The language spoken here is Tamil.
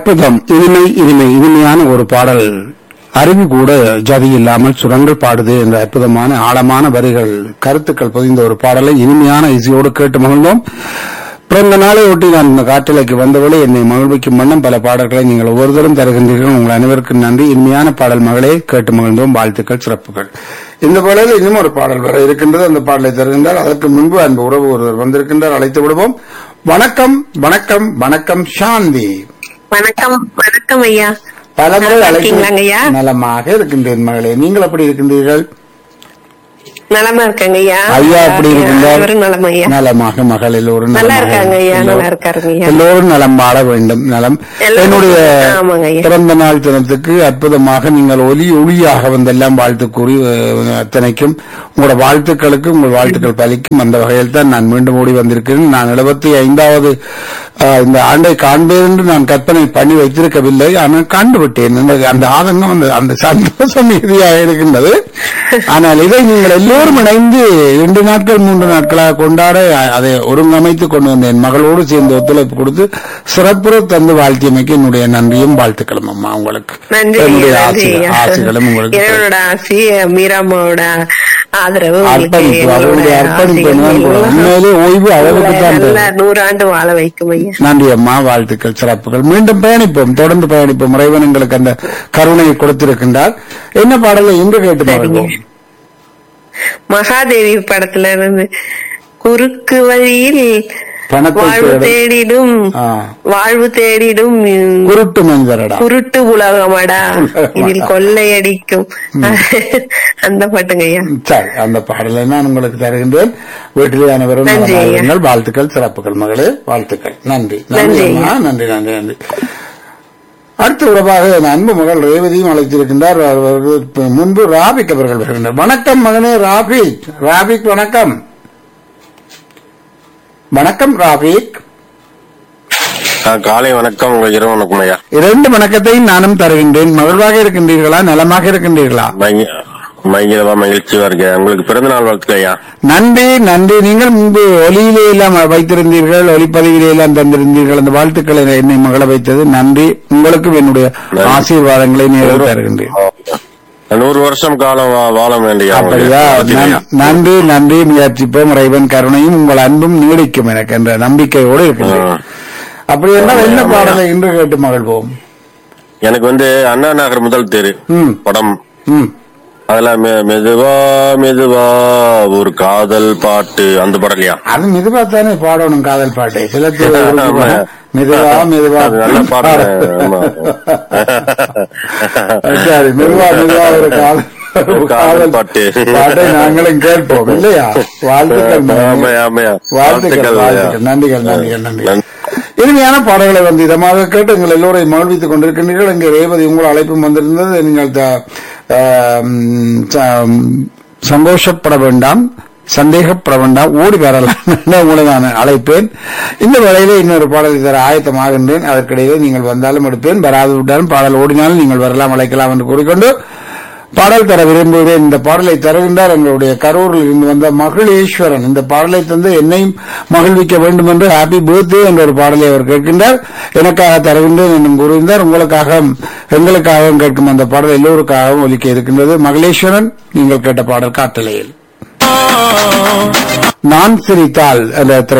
அற்புதம் இனிமை இனிமை இனிமையான ஒரு பாடல் அருவி கூட ஜதி இல்லாமல் சுரங்கள் பாடுது என்ற அற்புதமான ஆழமான வரிகள் கருத்துக்கள் பதிந்த ஒரு பாடலை இனிமையான இசையோடு கேட்டு மகிழ்ந்தோம் பிறந்த நாளை ஒட்டி நான் இந்த காற்றலைக்கு வந்தவளை என்னை மகிழ்விக்கும் வண்ணம் பல பாடல்களை நீங்கள் ஒவ்வொருத்தரும் தருகின்றீர்கள் உங்கள் அனைவருக்கும் நன்றி இனிமையான பாடல் மகளே கேட்டு மகிழ்ந்தோம் வாழ்த்துக்கள் சிறப்புகள் இந்த பாடலில் இன்னும் ஒரு பாடல் வர இருக்கின்றது அந்த பாடலை தருகின்றார் அதற்கு முன்பு அன்பு உறவு ஒருவர் வந்திருக்கின்றார் அழைத்து விடுவோம் வணக்கம் வணக்கம் வணக்கம் சாந்தி வணக்கம் வணக்கம் ஐயா பலமுறை நலமா அழைத்து இருக்கீங்களாங்க ஐயா? நலமாக இருக்கின்றேன் மகளே நீங்கள் எப்படி இருக்கின்றீர்கள் நலமா இருக்காங்க ஐயா ஐயா எப்படி இருக்கின்றார் அனைவரும் நலம் ஐயா நலமாக மகள் எல்லோரும் நல்லா நலமாக இருக்காங்க ஐயா எல்லோரும் நல்லா இருக்காருங்க ஐயா எல்லோரும் நலம் வாழ வேண்டும் நலம் எல்லோரும் என்னுடைய ஆமாங்க ஐயா. பிறந்த நாள் தினத்துக்கு அற்புதமாக நீங்கள் ஒலி ஒளியாக வந்தெல்லாம் வாழ்த்து கூறி அஹ், அத்தனைக்கும் உங்களோட வாழ்த்துக்களுக்கு உங்கள் வாழ்த்துக்கள் பலிக்கும் அந்த வகையில் தான் நான் மீண்டும் ஓடி வந்திருக்கிறேன் நான் எழுபத்தி ஐந்தாவது அஹ், இந்த ஆண்டை காண்பேன் என்று நான் கற்பனை பண்ணி வைத்திருக்கவில்லை ஆனால் கண்டுவிட்டேன் எனக்கு அந்த ஆதங்கம் அந்த அந்த சந்தோஷம் மிகுதியாக இருக்கின்றது ஆனால் இதை நீங்கள் எல்லோரும் இணைந்து இரண்டு நாட்கள் மூன்று நாட்களாக கொண்டாட அ- அதை ஒருங்கமைத்து கொண்டு வந்தேன் மகளோடு சேர்ந்து ஒத்துழைப்பு கொடுத்து சிறப்புற தந்து வாழ்த்தியமைக்கு என்னுடைய நன்றியும் வாழ்த்துக்களும் அம்மா உங்களுக்கு நன்றி என்னுடைய ஐயா, நன்றி ஆசி- ஐயா. ஆசிகளும் உங்களுக்கு இறைவனோட ஆசி மீராமாவோட ஆதரவு உங்களுக்கு அர்ப்பணிப்பு எங்களோட அவருடைய அர்ப்பணிப்பு ஆசிகள் என்னன்னு எல்லாம் உண்மையிலே ஓய்வு அவருக்கு தான் நல்ல தேவை. நூறாண்டு வாழ வைக்கும் ஐயா நன்றி அம்மா வாழ்த்துக்கள் சிறப்புகள் மீண்டும் பயணிப்போம் தொடர்ந்து பயணிப்போம் இறைவன் எங்களுக்கு அந்த கருணையை கொடுத்திருக்கின்றார் என்ன பாடலை இன்று கேட்டு சரிங்க. மகிழ்வோம் மகாதேவி படத்துல இருந்து குறுக்கு வழியில் பணத்தை வாழ்வு தேடும். தேடிடும் ஆ. வாழ்வு தேடிடும் குருட்டு மனிதரடா குருட்டு உலகமடா இதில் கொள்ளையடிக்கும் அந்த பாட்டுங்க ஐயா சரி அந்த பாடலை நான் உங்களுக்கு தருகின்றேன் வீட்டிலே அனைவரும் நன்றி, நலமாக ஐயா. இருங்கள். வாழ்த்துக்கள் சிறப்புகள் மகளே வாழ்த்துக்கள் நன்றி நன்றி நன்றி, அம்மா நன்றி நன்றி நன்றி அடுத்த உறவாக என் அன்பு மகள் ரேவதியும் அழைத்திருக்கின்றார் அவர்களுக்கு முன்பு ராபிக் அவர்கள் வருகின்றார் வணக்கம் மகனே ராபிக் ராபிக் வணக்கம் வணக்கம் ராபிக் ஆ, காலை வணக்கம் உங்க இரவு வணக்கம் ஐயா இரண்டு வணக்கத்தையும் நானும் தருகின்றேன் மகிழ்வாக இருக்கின்றீர்களா நலமாக இருக்கின்றீர்களா பயங்க- பயங்கரமா மகிழ்ச்சியா இருக்கேன் உங்களுக்கு பிறந்த நாள் வாழ்த்துக்கள் ஐயா நன்றி நன்றி நீங்கள் முன்பு ஒலியிலே எல்லாம் வைத்திருந்தீர்கள் ஒலிப்பதிவிலே எல்லாம் தந்திருந்தீர்கள் அந்த வாழ்த்துக்களை என்னை மகள வைத்தது நன்றி உங்களுக்கும் என்னுடைய நன்றி. ஆசீர்வாதங்களை நேரில் தருகின்றேன் நூறு வருஷம் காலம் வா- வாழ வேண்டிய அப்படியா நன்- நன்றி நன்றி முயற்சிப்போம் இறைவன் கருணையும் உங்கள் அன்பும் நீடிக்கும் எனக்கு என்ற நம்பிக்கையோடு இருக்கின்றேன் அப்படி என்றால் என்ன பாடலை இன்று கேட்டு மகிழ்வோம் எனக்கு வந்து அண்ணா நகர் முதல் தெரு ம். படம் ம் அதுல மெ- மெதுவா மெதுவா ஒரு காதல் பாட்டு அந்த படம் இல்லையா அது மெதுவா தானே பாடணும் காதல் பாட்டை சில பேர் ஆமா. மெதுவா மெதுவா அது நல்ல பாட்டு ஆமா. சரி மெதுவா மெதுவா ஒரு காதல் ஒரு காதல் பாட்டு. பாட்டை நாங்களும் கேட்போம் இல்லையா வாழ்த்துக்கள் மகனே. ஆமாய்யா, ஆமாய்யா. வாழ்த்துக்கள் வாழ்த்துக்கள், வாழ்த்துக்கள் நன்றிகள் நன்றிகள் நன்றி நன்றி. இனிமையான பாடல்களை வந்து இதமாக கேட்டு எங்கள் எல்லோரையும் மகிழ்வித்துக் கொண்டிருக்கின்றீர்கள் இங்கே ரேவதி உங்கள் அழைப்பும் வந்திருந்தது நீங்கள் த- ஆம், ச- சந்தோஷப்பட வேண்டாம் சந்தேகப்பட வேண்டாம் ஓடி வரலாம் என்று உங்களை நான் அழைப்பேன் இந்த வேளையிலே இன்னொரு பாடலை தர ஆயத்தமாகின்றேன் அதற்கிடையே நீங்கள் வந்தாலும் எடுப்பேன் வராது விட்டாலும் பாடல் ஓடினாலும் நீங்கள் வரலாம் அழைக்கலாம் என்று கூறிக்கொண்டு பாடல் தர விரும்புகிறேன் இந்த பாடலை தருகின்றார் எங்களுடைய கரூரில் இருந்து வந்த மகிழேஸ்வரன் இந்த பாடலை தந்து என்னையும் மகிழ்விக்க வேண்டும் என்று ஹாப்பி பர்த்டே என்ற ஒரு பாடலை அவர் கேட்கின்றார் எனக்காக தருகின்றேன் என்றும் கூறுகின்றார் உங்களுக்காக எங்களுக்காகவும் கேட்கும் அந்த பாடல் எல்லோருக்காகவும் ஒலிக்க இருக்கின்றது மகளேஸ்வரன் நீங்கள் கேட்ட பாடல் காட்டலையில் நான் சிரித்தால் அந்த திரை